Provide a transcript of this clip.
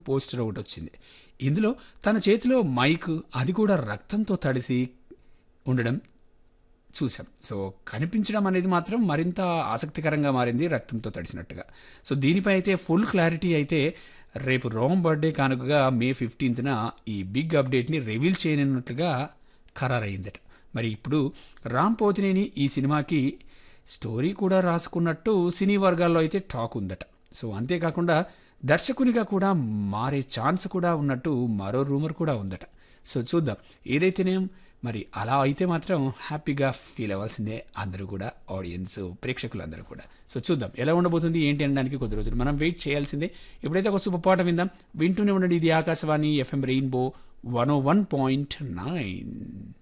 poster ఒకటి వచ్చింది ఇందులో తన చేతిలో మైక్ అది కూడా రక్తంతో తడిసి ఉండడం చూసాం సో కనిపించడం అనేది మాత్రం మరింత ఆసక్తికరంగా మారింది రక్తంతో తడిసినట్టుగా సో దీనిపై అయితే ఫుల్ క్లారిటీ అయితే రేపు రోమ్ బర్త్డే కానుకగా మే ఫిఫ్టీన్త్న ఈ బిగ్ అప్డేట్ని రివీల్ చేయనున్నట్లుగా ఖరారయ్యిందట మరి ఇప్పుడు రామ్ పోతినేని ఈ సినిమాకి స్టోరీ కూడా రాసుకున్నట్టు సినీ వర్గాల్లో అయితే టాక్ ఉందట సో అంతేకాకుండా దర్శకునిగా కూడా మారే ఛాన్స్ కూడా ఉన్నట్టు మరో రూమర్ కూడా ఉందట సో చూద్దాం ఏదైతేనేం మరి అలా అయితే మాత్రం హ్యాపీగా ఫీల్ అవ్వాల్సిందే అందరూ కూడా ఆడియన్స్ ప్రేక్షకులందరూ కూడా సో చూద్దాం ఎలా ఉండబోతుంది ఏంటి అనడానికి కొద్ది రోజులు మనం వెయిట్ చేయాల్సిందే ఇప్పుడైతే ఒక సూపర్ పాట విందాం వింటూనే ఉండండి ఇది Akashvani FM rainbow one O one point nine